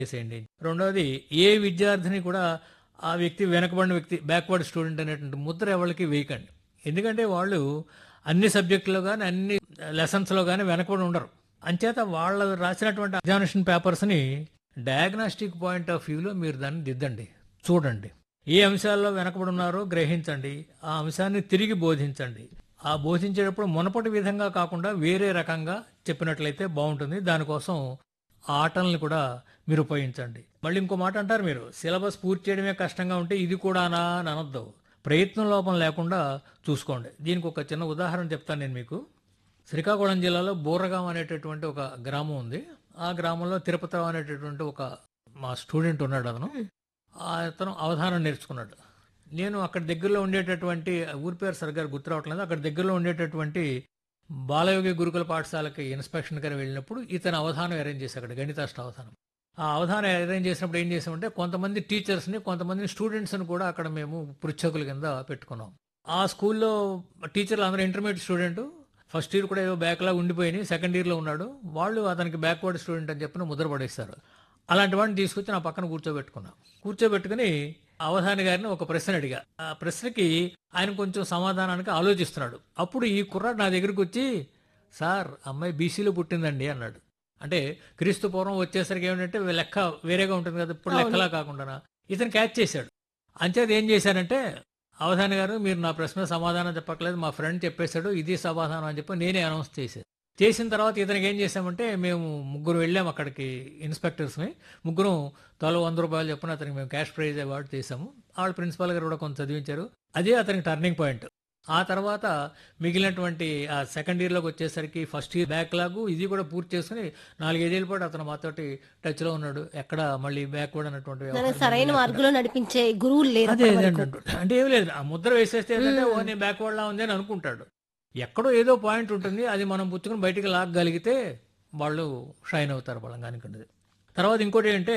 చేసేయండి రెండవది ఏ విద్యార్థిని కూడా ఆ వ్యక్తి వెనకబడిన వ్యక్తి బ్యాక్వర్డ్ స్టూడెంట్ అనేటువంటి ముద్ర ఎవరికి వేయకండి ఎందుకంటే వాళ్ళు అన్ని సబ్జెక్టులో కానీ అన్ని లెసన్స్లో కానీ వెనకబడి ఉండరు అంచేత వాళ్ళు రాసినటువంటి ఎగ్జామినేషన్ పేపర్స్ని డయాగ్నాస్టిక్ పాయింట్ ఆఫ్ వ్యూలో మీరు దాన్ని దిద్దండి చూడండి ఏ అంశాల్లో వెనకబడి ఉన్నారో గ్రహించండి ఆ అంశాన్ని తిరిగి బోధించండి ఆ బోధించేటప్పుడు మునపటి విధంగా కాకుండా వేరే రకంగా చెప్పినట్లయితే బాగుంటుంది దానికోసం ఆ ఆటల్ని కూడా మీరు ఉపయోగించండి మళ్ళీ ఇంకో మాట అంటారు మీరు సిలబస్ పూర్తి చేయడమే కష్టంగా ఉంటే ఇది కూడానా అని అనొద్దు ప్రయత్నం లోపం లేకుండా చూసుకోండి దీనికి ఒక చిన్న ఉదాహరణ చెప్తాను నేను మీకు శ్రీకాకుళం జిల్లాలో బూరగాం అనేటటువంటి ఒక గ్రామం ఉంది ఆ గ్రామంలో తిరుపతిరావు అనేటటువంటి ఒక మా స్టూడెంట్ ఉన్నాడు అతను ఆ అతను అవధానం నేర్చుకున్నాడు నేను అక్కడ దగ్గరలో ఉండేటటువంటి ఊరి పేరు సరిగ్గా గుర్తు రావట్లేదు అక్కడ దగ్గరలో ఉండేటటువంటి బాలయోగి గురుకుల పాఠశాలకి ఇన్స్పెక్షన్ గారు వెళ్ళినప్పుడు ఇతను అవధానం అరేంజ్ చేశాడు అక్కడ గణితాష్ట అవధానం ఆ అవధానం అరేంజ్ చేసినప్పుడు ఏం చేసామంటే కొంతమంది టీచర్స్ని కొంతమంది స్టూడెంట్స్ని కూడా అక్కడ మేము పృచ్ఛకుల కింద పెట్టుకున్నాం ఆ స్కూల్లో టీచర్లు అందరూ ఇంటర్మీడియట్ స్టూడెంట్ ఫస్ట్ ఇయర్ కూడా ఏదో బ్యాక్లాగ్ ఉండిపోయినాయి సెకండ్ ఇయర్లో ఉన్నాడు వాళ్ళు అతనికి బ్యాక్వర్డ్ స్టూడెంట్ అని చెప్పిన ముద్ర పడేస్తారు అలాంటి వాడిని తీసుకొచ్చి నా పక్కన కూర్చోబెట్టుకున్నా కూర్చోబెట్టుకుని అవధాని గారిని ఒక ప్రశ్న అడిగా ఆ ప్రశ్నకి ఆయన కొంచెం సమాధానానికి ఆలోచిస్తున్నాడు అప్పుడు ఈ కుర్రాడు నా దగ్గరికి వచ్చి సార్ అమ్మాయి బీసీలో పుట్టిందండి అన్నాడు అంటే క్రీస్తు పూర్వం వచ్చేసరికి ఏమిటంటే లెక్క వేరేగా ఉంటుంది కదా ఇప్పుడు లెక్కలా కాకుండా ఇతను క్యాచ్ చేశాడు అంచేత ఏం చేశానంటే అవధాని గారు మీరు నా ప్రశ్న సమాధానం చెప్పట్లేదు మా ఫ్రెండ్ చెప్పేశాడు ఇది సమాధానం అని చెప్పి నేనే అనౌన్స్ చేశాను చేసిన తర్వాత ఇతనికి ఏం చేసామంటే మేము ముగ్గురు వెళ్ళాము అక్కడికి ఇన్స్పెక్టర్స్ని ముగ్గురం తలో వంద రూపాయలు చెప్పిన అతనికి మేము క్యాష్ ప్రైజ్ అవార్డు చేసాము వాళ్ళ ప్రిన్సిపాల్ గారు కూడా కొంత చదివించారు అదే అతనికి టర్నింగ్ పాయింట్ ఆ తర్వాత మిగిలినటువంటి ఆ సెకండ్ ఇయర్లోకి వచ్చేసరికి ఫస్ట్ ఇయర్ బ్యాక్లాగ్ ఇది కూడా పూర్తి చేసుకుని నాలుగైదేళ్ళ పాటు అతను మాతోటి టచ్లో ఉన్నాడు ఎక్కడ మళ్ళీ బ్యాక్వర్డ్ అన్నటువంటి నన్ను వ్యవహారం సరైన మార్గంలో నడిపించే గురువులు లేరు అదే అప్పటి అదే వరకు. అంటుంటాడు. అంటే ఏం లేదు ఆ ముద్ర వేసేస్తే ఏంటంటే ఓ నేను బ్యాక్వర్డ్ లా ఉంది అని అనుకుంటాడు ఎక్కడో ఏదో పాయింట్ ఉంటుంది అది మనం పుచ్చుకుని బయటికి లాగగలిగితే వాళ్ళు షైన్ అవుతారు బలంగానికి ఉండదు తర్వాత ఇంకోటి ఏంటంటే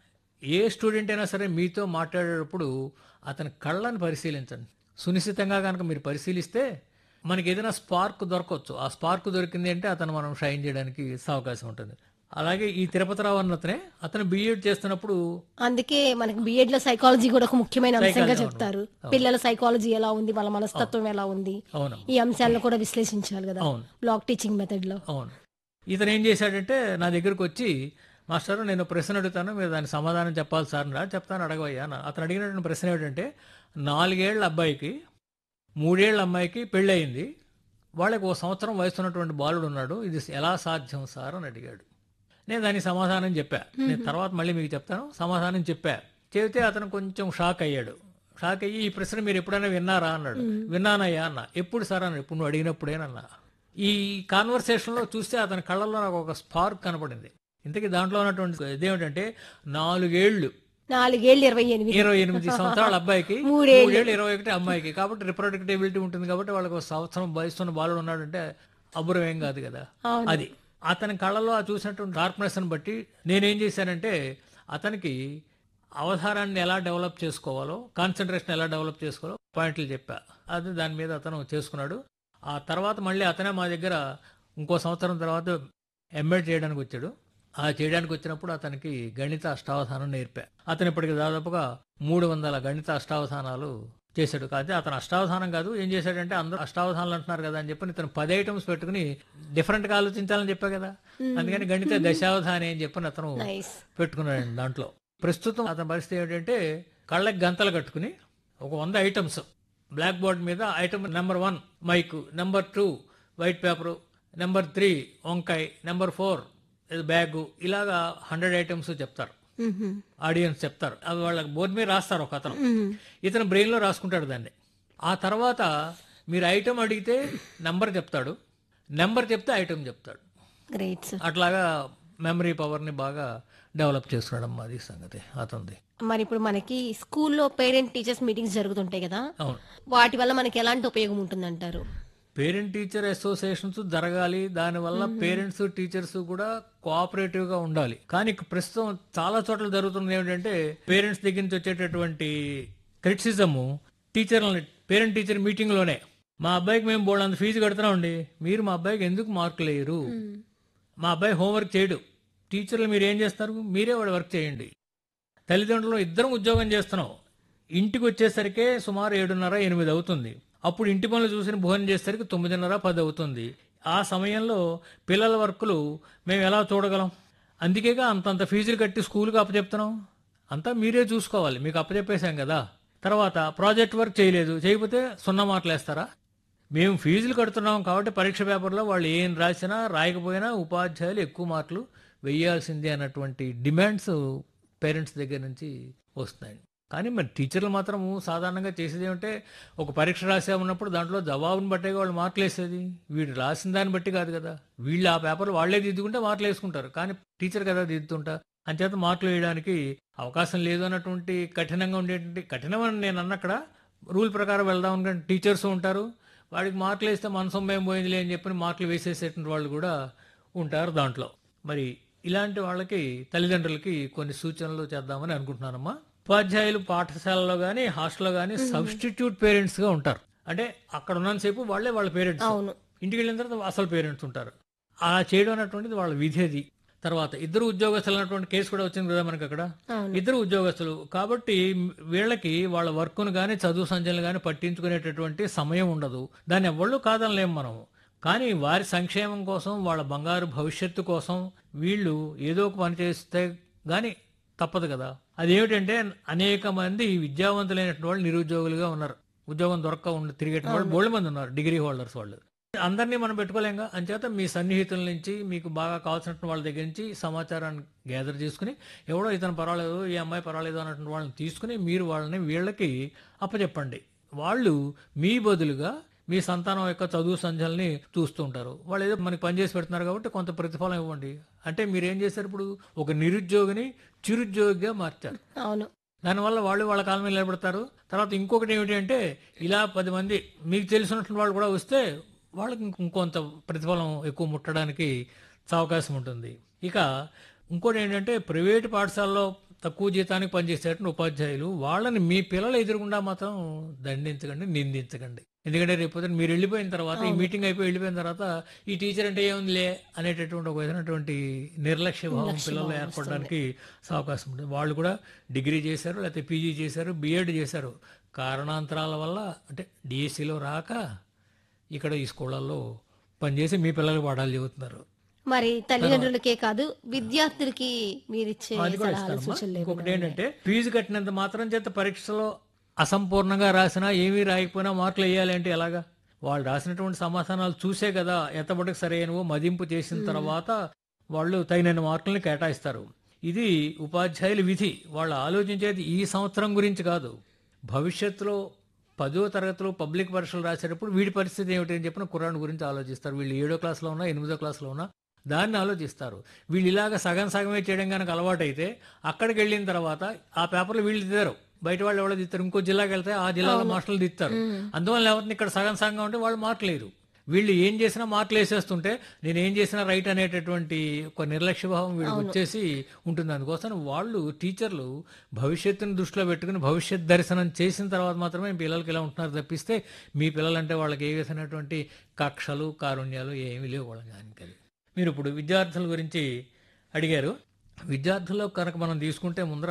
ఏ స్టూడెంట్ అయినా సరే మీతో మాట్లాడేటప్పుడు అతని కళ్ళని పరిశీలించండి సునిశ్చితంగా కనుక మీరు పరిశీలిస్తే మనకి ఏదైనా స్పార్క్ దొరకవచ్చు ఆ స్పార్క్ దొరికింది అంటే అతను మనం షైన్ చేయడానికి అవకాశం ఉంటుంది అలాగే ఈ తిరుపతిరావు అన్నతనే అతను బీఎడ్ చేస్తున్నప్పుడు అందుకే మనకి బిఎడ్ లో సైకాలజీ కూడా ఒక ముఖ్యమైన అంశంగా Psychology, చెప్తారు అవును. పిల్లల సైకాలజీ ఎలా ఉంది వాళ్ళ మనస్తత్వం ఎలా ఉంది అవును ఈ అంశాలను కూడా విశ్లేషించాలి కదా అవును బ్లాక్ టీచింగ్ మెథడ్ లో అవును ఇతను ఏం చేశాడంటే నా దగ్గరకు వచ్చి మాస్టర్ నేను ప్రశ్న అడుగుతాను మీరు దానికి సమాధానం చెప్పాలి సార్ రా చెప్తాను అడగవయ్యా అన్న. అతను అడిగినటువంటి ప్రశ్న ఏమిటంటే నాలుగేళ్ల అబ్బాయికి మూడేళ్ల అమ్మాయికి పెళ్ళయింది వాళ్ళకి ఓ సంవత్సరం వయసు ఉన్నటువంటి బాలుడు ఉన్నాడు ఇది ఎలా సాధ్యం సార్ అని అడిగాడు నేను దానికి సమాధానం చెప్పా నేను తర్వాత మళ్ళీ మీకు చెప్తాను సమాధానం చెప్పా చెబితే అతను కొంచెం షాక్ అయ్యాడు షాక్ అయ్యి ఈ ప్రశ్న మీరు ఎప్పుడైనా విన్నారా అన్నాడు విన్నానయ్యా అన్న ఎప్పుడు సార్ అన్నాడు ఇప్పుడు నువ్వు అడిగినప్పుడేనన్నా ఈ కాన్వర్సేషన్ లో చూస్తే అతని కళ్ళల్లో నాకు ఒక స్పార్క్ కనపడింది ఇంతకీ దాంట్లో ఉన్నటువంటి ఇదేమిటంటే నాలుగేళ్లు నాలుగేళ్ళు ఇరవై ఎనిమిది ఇరవై ఎనిమిది సంవత్సరాల అబ్బాయికి మూడేళ్ళు. మూడేళ్ళు ఇరవై ఒకటి అమ్మాయికి కాబట్టి రిప్రొడక్టివిటీ ఉంటుంది కాబట్టి వాళ్ళకి ఒక సంవత్సరం వయసున్న బాలుడు ఉన్నాడంటే అబ్బురం ఏం కాదు కదా అవును. అది అతని కళ్ళలో ఆ చూసినటువంటి డార్క్నెస్ బట్టి నేనేం చేశానంటే అతనికి అవధానాన్ని ఎలా డెవలప్ చేసుకోవాలో కాన్సన్ట్రేషన్ ఎలా డెవలప్ చేసుకోవాలో పాయింట్లు చెప్పా అది దాని మీద అతను చేసుకున్నాడు ఆ తర్వాత మళ్ళీ అతనే మా దగ్గర ఇంకో సంవత్సరం తర్వాత ఎంబెడ్ చేయడానికి వచ్చాడు ఆ చేయడానికి వచ్చినప్పుడు అతనికి గణిత అష్టావధానం నేర్పా అతను ఇప్పటికి దాదాపుగా మూడు వందల గణిత అష్టావధానాలు చేశాడు కాదు అతను అష్టావధానం కాదు ఏం చేశాడంటే అందరూ అష్టావధానాలు అంటున్నారు కదా అని చెప్పి ఇతను పది ఐటమ్స్ పెట్టుకుని డిఫరెంట్ గా ఆలోచించాలని చెప్పా కదా అందుకని గణిత దశావధాని అని చెప్పని అతను నైస్ పెట్టుకున్నాడు దాంట్లో ప్రస్తుతం అతని పరిస్థితి ఏంటంటే కళ్ళకి గంతలు కట్టుకుని ఒక వంద ఐటమ్స్ బ్లాక్ బోర్డ్ మీద item number one mike number two white paper number three వంకాయ నెంబర్ ఫోర్ బ్యాగు ఇలాగా హండ్రెడ్ ఐటమ్స్ చెప్తారు ఆడియన్స్ చెప్తారు అవి వాళ్ళకి బోర్డు మీద రాస్తారు ఒక అతను ఇతను బ్రెయిన్ లో రాసుకుంటాడు దాన్ని ఆ తర్వాత మీరు ఐటమ్ అడిగితే నెంబర్ చెప్తాడు నెంబర్ చెప్తే ఐటమ్ చెప్తాడు గ్రేట్ సార్ అట్లాగా మెమరీ పవర్ని బాగా డెవలప్ చేసుకున్నాడమ్మా అది సంగతి అతనిది మరి ఇప్పుడు మనకి స్కూల్లో పేరెంట్ టీచర్స్ మీటింగ్స్ జరుగుతుంటాయి కదా అవును వాటి వల్ల మనకి ఎలాంటి ఉపయోగం ఉంటుందంటారు పేరెంట్ టీచర్ అసోసియేషన్స్ జరగాలి దానివల్ల పేరెంట్స్ టీచర్స్ కూడా కోఆపరేటివ్ గా ఉండాలి కానీ ఇక ప్రస్తుతం చాలా చోట్ల జరుగుతుంది ఏమిటంటే పేరెంట్స్ దగ్గర నుంచి వచ్చేటటువంటి క్రిటిసిజము టీచర్లని పేరెంట్ టీచర్ మీటింగ్ లోనే మా అబ్బాయికి మేము బోళ్ళంత ఫీజు కడుతున్నామండి మీరు మా అబ్బాయికి ఎందుకు మార్కులు వేయరు మా అబ్బాయి హోంవర్క్ చేయడు టీచర్లు మీరు ఏం చేస్తారు మీరే వాడు వర్క్ చేయండి తల్లిదండ్రులు ఇద్దరం ఉద్యోగం చేస్తున్నాం ఇంటికి వచ్చేసరికే సుమారు ఏడున్నర ఎనిమిది అవుతుంది అప్పుడు ఇంటి పనులు చూసిన భోజనం చేసేసరికి తొమ్మిదిన్నర పది అవుతుంది ఆ సమయంలో పిల్లల వర్కులు మేము ఎలా చూడగలం అందుకేగా అంతంత ఫీజులు కట్టి స్కూల్కి అప్పచెప్తున్నాం అంతా మీరే చూసుకోవాలి మీకు అప్పచెప్పేశాం కదా తర్వాత ప్రాజెక్ట్ వర్క్ చేయలేదు చేయకపోతే సున్నా మార్కులు వేస్తారా మేము ఫీజులు కడుతున్నాం కాబట్టి పరీక్ష పేపర్లో వాళ్ళు ఏం రాసినా రాయకపోయినా ఉపాధ్యాయులు ఎక్కువ మార్కులు వెయ్యాల్సిందే అన్నటువంటి డిమాండ్స్ పేరెంట్స్ దగ్గర నుంచి వస్తున్నాయి కానీ మరి టీచర్లు మాత్రం సాధారణంగా చేసేది ఏమంటే ఒక పరీక్ష రాసామన్నప్పుడు దాంట్లో జవాబుని బట్టే వాళ్ళు మార్కులు వేసేది వీడు రాసిన దాన్ని బట్టి కాదు కదా వీళ్ళు ఆ పేపర్ వాళ్ళే దిద్దుకుంటే మార్కులు వేసుకుంటారు కానీ టీచర్ కదా దిద్దుతుంటా అంచేత మార్కులు వేయడానికి అవకాశం లేదు అన్నటువంటి కఠినంగా ఉండేటువంటి కఠినమని నేను అన్నక్కడ రూల్ ప్రకారం వెళ్దాం అనుకుంటే టీచర్స్ ఉంటారు వాడికి మార్కులు వేస్తే మన సొమ్మేం పోయిందిలే అని చెప్పి మార్కులు వేసేసేటువంటి వాళ్ళు కూడా ఉంటారు దాంట్లో మరి ఇలాంటి వాళ్ళకి తల్లిదండ్రులకి కొన్ని సూచనలు చేద్దామని అనుకుంటున్నానమ్మా ఉపాధ్యాయులు పాఠశాలలో కానీ హాస్టల్లో కానీ సబ్స్టిట్యూట్ పేరెంట్స్ గా ఉంటారు అంటే అక్కడ ఉన్నంతసేపు వాళ్ళే వాళ్ళ పేరెంట్స్ అవును ఇంటికి వెళ్ళిన తర్వాత అసలు పేరెంట్స్ ఉంటారు అలా చేయడం అనేటువంటిది వాళ్ళ విధి అది తర్వాత ఇద్దరు ఉద్యోగస్తులు అన్నటువంటి కేసు కూడా వచ్చింది కదా మనకి అక్కడ అవును ఇద్దరు ఉద్యోగస్తులు కాబట్టి వీళ్ళకి వాళ్ళ వర్క్ను కానీ చదువు సంచలనం కానీ పట్టించుకునేటటువంటి సమయం ఉండదు దాన్ని ఎవళ్ళు కాదనలేం మనం కానీ వారి సంక్షేమం కోసం వాళ్ళ బంగారు భవిష్యత్తు కోసం వీళ్ళు ఏదో ఒక పని చేస్తే గాని తప్పదు కదా అదేమిటంటే అనేక మంది విద్యావంతులైనటువంటి వాళ్ళు నిరుద్యోగులుగా ఉన్నారు ఉద్యోగం దొరక్క ఉండి తిరిగే వాళ్ళు బోళ్ళ మంది ఉన్నారు డిగ్రీ హోల్డర్స్ వాళ్ళు అందరినీ మనం పెట్టుకోలేంగా అంచేత మీ సన్నిహితుల నుంచి మీకు బాగా కావాల్సినటువంటి వాళ్ళ దగ్గర నుంచి సమాచారాన్ని గ్యాదర్ చేసుకుని ఎవడో ఇతను పర్వాలేదు ఈ అమ్మాయి పర్వాలేదు అన్నటువంటి వాళ్ళని తీసుకుని మీరు వాళ్ళని వీళ్ళకి అప్పచెప్పండి వాళ్ళు మీ బదులుగా మీ సంతానం యొక్క చదువు సంధ్యల్ని చూస్తూ ఉంటారు వాళ్ళు ఏదో మనకి పని చేసి పెడుతున్నారు కాబట్టి కొంత ప్రతిఫలం ఇవ్వండి అంటే మీరు ఏం చేశారు ఇప్పుడు ఒక నిరుద్యోగిని చిరుద్యోగిగా మార్చారు అవును దానివల్ల వాళ్ళు వాళ్ళ కాలం మీద నిలబడతారు తర్వాత ఇంకొకటి ఏమిటి అంటే ఇలా పది మంది మీకు తెలిసినటువంటి వాళ్ళు కూడా వస్తే వాళ్ళకి ఇంక- ఇంకొంత ప్రతిఫలం ఎక్కువ ముట్టడానికి అవకాశం ఉంటుంది ఇక ఇంకోటి ఏంటంటే ప్రైవేటు పాఠశాలలో తక్కువ జీతానికి పనిచేసేటువంటి ఉపాధ్యాయులు వాళ్ళని మీ పిల్లలు ఎదురుగుండా మాత్రం దండించకండి నిందించకండి ఎందుకంటే రేపు పొద్దున్న మీరు వెళ్ళిపోయిన తర్వాత ఈ మీటింగ్ అయిపోయి వెళ్ళిపోయిన తర్వాత ఈ టీచర్ అంటే ఏముందిలే అనేటటువంటి ఒక విధమైనటువంటి నిర్లక్ష్య భావం పిల్లలు ఏర్పడడానికి అవకాశం ఉంటుంది వాళ్ళు కూడా డిగ్రీ చేశారు లేకపోతే పీజీ చేశారు బీఎడ్ చేశారు కారణాంతరాల వల్ల అంటే డిఎస్సిలో రాక ఇక్కడ ఈ స్కూళ్ళల్లో పనిచేసి మీ పిల్లలకు పాఠాలు చెబుతున్నారు మరి తల్లిదండ్రులకే కాదు విద్యార్థులకి మీరిచ్చే అది కూడా సలహాలు ఇస్తానమ్మా. సూచనలు ఇంకొకటి ఏంటంటే ఫీజు కట్టినంత మాత్రం చేత పరీక్షలో అసంపూర్ణంగా రాసినా ఏమీ రాయకపోయినా మార్కులు వేయాలి అంటే ఎలాగా వాళ్ళు రాసినటువంటి సమాధానాలు చూసే కదా ఎంతబడికి సరైనవో మదింపు చేసిన తర్వాత వాళ్ళు తగిన మార్కుల్ని కేటాయిస్తారు ఇది ఉపాధ్యాయుల విధి వాళ్ళు ఆలోచించేది ఈ సంవత్సరం గురించి కాదు భవిష్యత్తులో పదో తరగతిలో పబ్లిక్ పరీక్షలు రాసేటప్పుడు వీడి పరిస్థితి ఏమిటి అని చెప్పిన కుర్రాన్ గురించి ఆలోచిస్తారు వీళ్ళు ఏడో క్లాస్లో ఉన్నా ఎనిమిదో క్లాస్లో ఉన్నా దాన్ని ఆలోచిస్తారు వీళ్ళు ఇలాగ సగం సగమే చేయడం కనుక అలవాటైతే అక్కడికి వెళ్ళిన తర్వాత ఆ పేపర్లు వీళ్ళు దిద్దారు బయట వాళ్ళు ఎవరో దిస్తారు ఇంకో జిల్లాకి వెళ్తే ఆ జిల్లాలో మాస్టర్లు దిస్తారు అందువల్ల ఎవరిని ఇక్కడ సగం సగంగా ఉంటే వాళ్ళు మార్కులు లేరు వీళ్ళు ఏం చేసినా మార్కులు వేసేస్తుంటే నేను ఏం చేసినా రైట్ అనేటటువంటి ఒక నిర్లక్ష్య భావం వీళ్ళకి వచ్చేసి ఉంటుంది అందుకోసం వాళ్ళు టీచర్లు భవిష్యత్తుని దృష్టిలో పెట్టుకుని భవిష్యత్ దర్శనం చేసిన తర్వాత మాత్రమే పిల్లలకి ఇలా ఉంటున్నారు తప్పిస్తే మీ పిల్లలంటే వాళ్ళకి ఏ విధమైనటువంటి కక్షలు కారుణ్యాలు ఏమీ లేవు వాళ్ళకి దానికి అది మీరు ఇప్పుడు విద్యార్థుల గురించి అడిగారు విద్యార్థుల్లో కనుక మనం తీసుకుంటే ముందర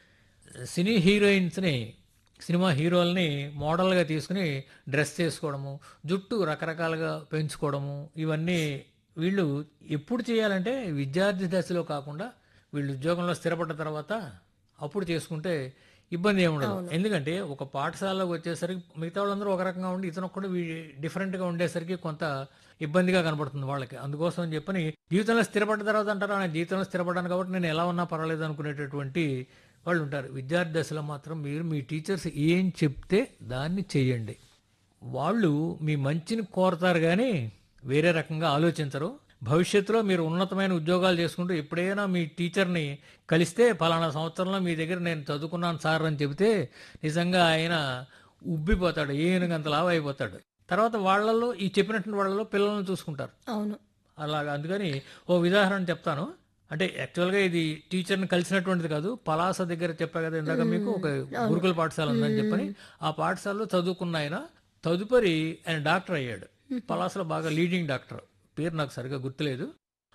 సినీ హీరోయిన్స్ని సినిమా హీరోల్ని మోడల్గా తీసుకుని డ్రెస్ చేసుకోవడము జుట్టు రకరకాలుగా పెంచుకోవడము ఇవన్నీ వీళ్ళు ఎప్పుడు చేయాలంటే విద్యార్థి దశలో కాకుండా వీళ్ళు ఉద్యోగంలో స్థిరపడ్డ తర్వాత అప్పుడు చేసుకుంటే ఇబ్బంది ఏమి ఉండదు ఎందుకంటే ఒక పాఠశాలకు వచ్చేసరికి మిగతా వాళ్ళందరూ ఒక రకంగా ఉండి ఇతను ఒక్కడు డిఫరెంట్గా ఉండేసరికి కొంత ఇబ్బందిగా కనబడుతుంది వాళ్ళకి అందుకోసం అని చెప్పని జీవితంలో స్థిరపడ్డ తర్వాత అంటారు "నా జీవితంలో స్థిరపడ్డాను కాబట్టి నేను ఎలా ఉన్నా పర్వాలేదు అనుకునేటటువంటి వాళ్ళు ఉంటారు విద్యార్థి దశలో మాత్రం మీరు మీ టీచర్స్ ఏం చెప్తే దాన్ని చెయ్యండి వాళ్ళు మీ మంచిని కోరతారు కానీ వేరే రకంగా ఆలోచించరు భవిష్యత్తులో మీరు ఉన్నతమైన ఉద్యోగాలు చేసుకుంటూ ఎప్పుడైనా మీ టీచర్ని కలిస్తే ఫలానా సంవత్సరంలో మీ దగ్గర నేను చదువుకున్నాను సార్ అని చెబితే నిజంగా ఆయన ఉబ్బిపోతాడు ఏనుగంత లావు అయిపోతాడు తర్వాత వాళ్ళలో ఈ చెప్పినటువంటి వాళ్ళలో పిల్లల్ని చూసుకుంటారు అవును అలాగా అందుకని ఓ ఉదాహరణ చెప్తాను అంటే యాక్చువల్గా ఇది టీచర్ని కలిసినటువంటిది కాదు పలాస దగ్గర చెప్పా కదా ఇందాక మీకు ఒక గురుకుల పాఠశాల ఉందని చెప్పని ఆ పాఠశాలలో చదువుకున్న ఆయన తదుపరి ఆయన డాక్టర్ అయ్యాడు పలాసలో బాగా లీడింగ్ డాక్టర్ పేరు నాకు సరిగా గుర్తులేదు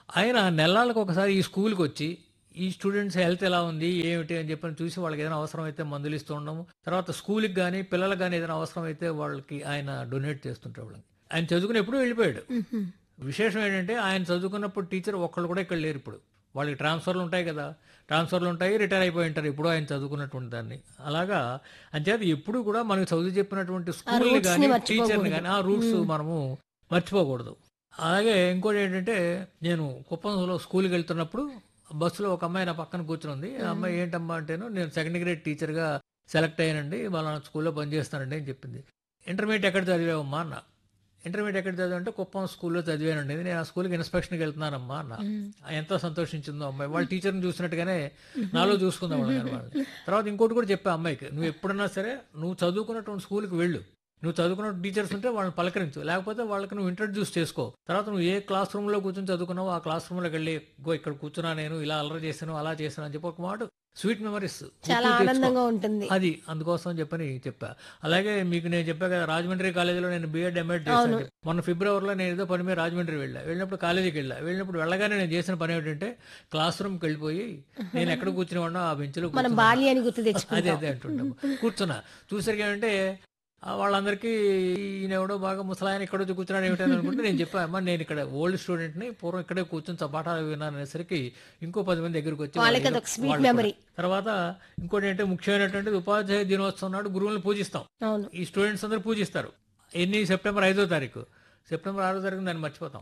ఆయన నెలలకు ఒకసారి ఈ స్కూల్కి వచ్చి ఈ స్టూడెంట్స్ హెల్త్ ఎలా ఉంది ఏమిటి అని చెప్పని చూసి వాళ్ళకి ఏదైనా అవసరం అయితే మందులు ఇస్తూ ఉండము తర్వాత స్కూల్కి కానీ పిల్లలకు కానీ ఏదైనా అవసరం అయితే వాళ్ళకి ఆయన డొనేట్ చేస్తుంటారు వాళ్ళకి ఆయన చదువుకుని ఎప్పుడూ వెళ్ళిపోయాడు విశేషం ఏంటంటే ఆయన చదువుకున్నప్పుడు టీచర్ ఒక్కళ్ళు కూడా ఇక్కడ లేరు ఇప్పుడు వాళ్ళకి ట్రాన్స్ఫర్లు ఉంటాయి కదా ట్రాన్స్ఫర్లు ఉంటాయి రిటైర్ అయిపోయి ఉంటారు ఇప్పుడు ఆయన చదువుకున్నటువంటి దాన్ని అలాగా అంచేత ఎప్పుడు కూడా మనకు చదువు చెప్పినటువంటి స్కూల్ని roots ని కానీ మర్చిపోకూడదు. టీచర్ని కానీ ఆ రూట్స్ మనము మర్చిపోకూడదు అలాగే ఇంకోటి ఏంటంటే నేను కుప్పంలో స్కూల్కి వెళ్తున్నప్పుడు బస్సులో ఒక అమ్మాయి నా పక్కన కూర్చుని ఉంది ఆ అమ్మాయి ఏంటమ్మా అంటేను నేను సెకండ్ గ్రేడ్ టీచర్గా సెలెక్ట్ అయ్యానండి వాళ్ళ స్కూల్లో పనిచేస్తానండి అని చెప్పింది ఇంటర్మీడియట్ ఎక్కడ చదివావమ్మా అన్న ఇంటర్మీడియట్ ఎక్కడ చదివానంటే కుప్పం స్కూల్లో చదివానండి నేను ఆ స్కూల్కి ఇన్స్పెక్షన్కి వెళ్తున్నానమ్మా అన్న ఎంతో సంతోషించిందో అమ్మాయి వాళ్ళ టీచర్ని చూసినట్టుగానే నాలో చూసుకుందాం వాళ్ళని వాళ్ళని తర్వాత ఇంకోటి కూడా చెప్పా అమ్మాయికి నువ్వు ఎప్పుడన్నా సరే నువ్వు చదువుకున్నటువంటి స్కూల్కి వెళ్ళు నువ్వు చదువుకున్న టీచర్స్ ఉంటే వాళ్ళని పలకరించు లేకపోతే వాళ్ళకి నువ్వు ఇంట్రడ్యూస్ చేసుకో తర్వాత నువ్వు ఏ క్లాస్ రూమ్ లో కూర్చొని చదువుకున్నావో ఆ క్లాస్ రూమ్ లోకి వెళ్ళి "గో ఇక్కడ కూర్చున్నా నేను ఇలా అల్లరి చేశాను అలా చేశాను అని చెప్పి ఒక మాట స్వీట్ మెమరీస్ చాలా ఆనందంగా ఉంటుంది అది అందుకోసం అని చెప్పని చెప్పా అలాగే మీకు నేను చెప్పా కదా రాజమండ్రి కాలేజీలో నేను బీఎడ్ ఎంఎడ్ చేశాను చెప్పి. మొన్న ఫిబ్రవరిలో నేను ఏదో పని మీద రాజమండ్రి వెళ్ళా వెళ్ళినప్పుడు కాలేజీకి వెళ్ళా వెళ్ళినప్పుడు వెళ్ళగానే నేను చేసిన పని ఏంటంటే క్లాస్ రూమ్కి వెళ్ళిపోయి నేను ఎక్కడ కూర్చుని ఉన్నా ఆ బెంచ్లో మనం కూర్చున్నా. బాల్యాన్ని గుర్తు అదే తెచ్చుకుంటాం అదే అంటుంటాము కూర్చున్నా చూసరికి ఏమంటే ఆ వాళ్ళందరికీ ఈయన ఎవడో బాగా ముసలాయన ఇక్కడ వచ్చి కూర్చున్నాడు ఏమిటని అనుకుంటే నేను చెప్పా అమ్మా నేను ఇక్కడ ఓల్డ్ స్టూడెంట్ని పూర్వం ఇక్కడే కూర్చొని చపాటాలు విన్నాను అనేసరికి ఇంకో పది మంది దగ్గరికి వచ్చి వాళ్ళకి వాళ్ళు అదొక sweet వాళ్ళు memory. కూడా. తర్వాత ఇంకోటి ఏంటంటే ముఖ్యమైనటువంటిది ఉపాధ్యాయ దినోత్సవం నాడు గురువులను పూజిస్తాం అవును ఈ స్టూడెంట్స్ అందరూ పూజిస్తారు ఎన్ని సెప్టెంబర్ ఐదో తారీఖు సెప్టెంబర్ ఆరో తారీఖు దాన్ని మర్చిపోతాం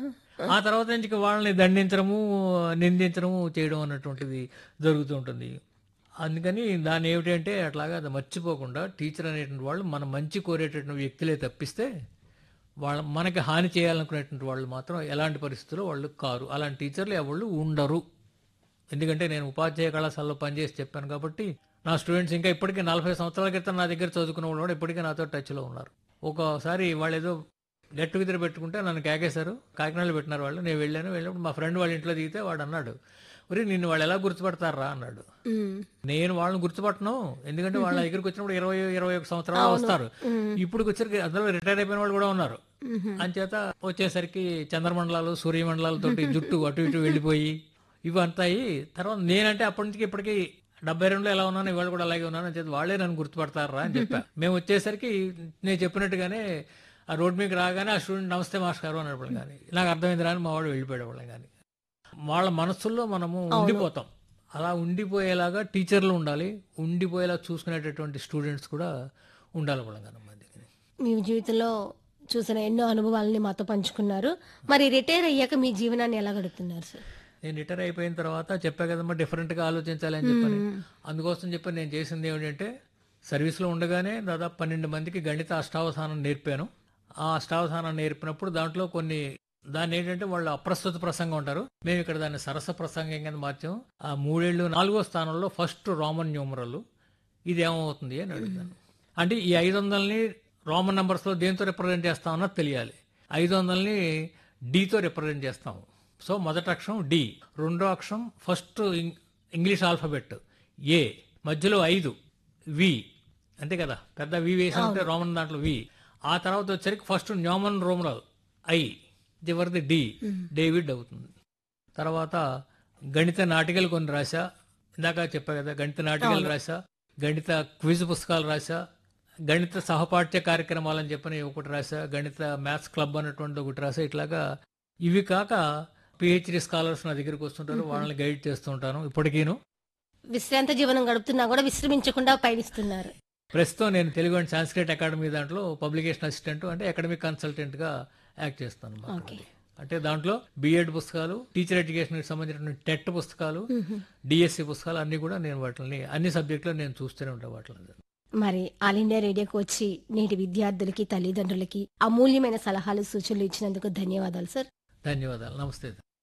ఆ తర్వాత నుంచి ఇక వాళ్ళని దండించడము నిందించడము చేయడం అన్నటువంటిది జరుగుతూ ఉంటుంది అందుకని దాన్ని ఏమిటంటే అట్లాగా అది మర్చిపోకుండా టీచర్ అనేటువంటి వాళ్ళు మన మంచి కోరేటటువంటి వ్యక్తులే తప్పిస్తే వాళ్ళ మనకి హాని చేయాలనుకునేటువంటి వాళ్ళు మాత్రం ఎలాంటి పరిస్థితుల్లో వాళ్ళు కారు అలాంటి టీచర్లు ఎవళ్ళు ఉండరు ఎందుకంటే నేను ఉపాధ్యాయ కళాశాలలో పనిచేసి చెప్పాను కాబట్టి నా స్టూడెంట్స్ ఇంకా ఇప్పటికీ నలభై సంవత్సరాల క్రితం నా దగ్గర చదువుకున్న వాళ్ళు కూడా ఇప్పటికీ నాతో టచ్లో ఉన్నారు ఒకసారి వాళ్ళు ఏదో గెట్ టుగెదర్ పెట్టుకుంటే నన్ను కేకేశారు కాకినాడలో పెట్టినారు వాళ్ళు నేను వెళ్ళాను వెళ్ళినప్పుడు మా ఫ్రెండ్ వాళ్ళ ఇంట్లో దిగితే వాడు అన్నాడు ఒరే నిన్ను వాళ్ళు ఎలా గుర్తుపడతారా అన్నాడు ఉమ్. నేను వాళ్ళని గుర్తుపట్టను ఎందుకంటే వాళ్ళ దగ్గరికి వచ్చినప్పుడు ఇరవై ఇరవై ఒక సంవత్సరాలు వస్తారు ఇప్పుడు వచ్చరికి అందులో రిటైర్ అయిపోయిన వాళ్ళు కూడా ఉన్నారు అంచేత వచ్చేసరికి చంద్రమండలాలు సూర్యమండలాలు తోటి జుట్టు అటు ఇటు వెళ్ళిపోయి ఇవి అంతాయి తర్వాత నేనంటే అప్పటి నుంచి ఇప్పటికి డెబ్బై రెండులో ఎలా ఉన్నాను ఇవాళ కూడా అలాగే ఉన్నాను అని చెప్పి వాళ్ళే నన్ను గుర్తుపడతారా అని చెప్పా మేము వచ్చేసరికి నేను చెప్పినట్టుగానే ఆ రోడ్ మీకు రాగానే ఆ స్టూడెంట్ నమస్తే మాస్టర్ గారు అన్నప్పుడు కానీ నాకు అర్థమైంది రాని మా వాడు వెళ్ళిపోయాడు వాళ్ళని కానీ వాళ్ళ మనస్సుల్లో మనము ఉండిపోతాం అలా ఉండిపోయేలాగా టీచర్లు ఉండాలి ఉండిపోయేలా చూసుకునేటటువంటి స్టూడెంట్స్ కూడా ఉండాలి వాళ్ళ మంది మీ జీవితంలో చూసిన ఎన్నో అనుభవాలని మాతో పంచుకున్నారు మరి రిటైర్ అయ్యాక మీ జీవనాన్ని ఎలా గడుపుతున్నారు సార్ నేను రిటైర్ అయిపోయిన తర్వాత చెప్పా కదమ్మా డిఫరెంట్గా ఆలోచించాలి అని చెప్పని అందుకోసం చెప్పి నేను చేసింది ఏమిటంటే సర్వీస్లో ఉండగానే దాదాపు పన్నెండు మందికి గణిత అష్టావధానం నేర్పాను ఆ అష్టావధానం నేర్పినప్పుడు దాంట్లో కొన్ని దాన్ని ఏంటంటే వాళ్ళు అప్రస్తుత ప్రసంగం ఉంటారు మేము ఇక్కడ దాన్ని సరస ప్రసంగం కింద మార్చాం ఆ మూడేళ్ళు నాలుగో స్థానంలో ఫస్ట్ రోమన్ న్యూమరల్ ఇది ఏమవుతుంది అని అడిగాను అంటే ఈ ఐదు వందలని రోమన్ నంబర్స్లో దేంతో రిప్రజెంట్ చేస్తామన్నది తెలియాలి ఐదు వందలని డీతో రిప్రజెంట్ చేస్తాము సో మొదటి అక్షరం డి రెండో అక్షరం ఫస్ట్ ఇం- ఇంగ్లీష్ ఆల్ఫాబెట్ ఏ మధ్యలో ఐదు వి అంతే కదా పెద్ద వి వేసామంటే రోమన్ దాంట్లో వి ఆ తర్వాత వచ్చరికి ఫస్ట్ న్యోమన్ రోమరల్ ఐ చివరిది డి డేవిడ్ అవుతుంది తర్వాత గణిత నాటికలు కొన్ని రాశా ఇందాక చెప్పా కదా గణిత నాటికలు రాశా గణిత క్విజ్ పుస్తకాలు రాశా గణిత సహపాఠ్య కార్యక్రమాలని చెప్పని ఒకటి రాశా గణిత మ్యాథ్స్ క్లబ్ అన్నటువంటి ఒకటి రాశా ఇట్లాగా ఇవి కాక పిహెచ్డి స్కాలర్స్ నా దగ్గరికి వస్తుంటారు వాళ్ళని గైడ్ చేస్తుంటాను ఇప్పటికీను విశ్రాంత జీవనం గడుపుతున్నా కూడా విశ్రమించకుండా పయనిస్తున్నారు ప్రస్తుతం నేను తెలుగు అండ్ సాంస్క్రిట్ అకాడమీ దాంట్లో పబ్లికేషన్ అసిస్టెంట్ అంటే అకాడమిక్ కన్సల్టెంట్ గా యాక్ట్ చేస్తాను అన్నమాట. ఓకే అంటే దాంట్లో బిఎడ్ పుస్తకాలు టీచర్ ఎడ్యుకేషన్ కి సంబంధించిన టెట్ పుస్తకాలు డిఎస్సి పుస్తకాలు అన్ని కూడా నేను వాటిని అన్ని సబ్జెక్టులు నేను చూస్తూనే ఉంటాను వాటిని మరి ఆల్ ఇండియా రేడియోకి వచ్చి నేటి విద్యార్థులకి తల్లిదండ్రులకి అమూల్యమైన సలహాలు సూచనలు ఇచ్చినందుకు ధన్యవాదాలు సార్ ధన్యవాదాలు నమస్తే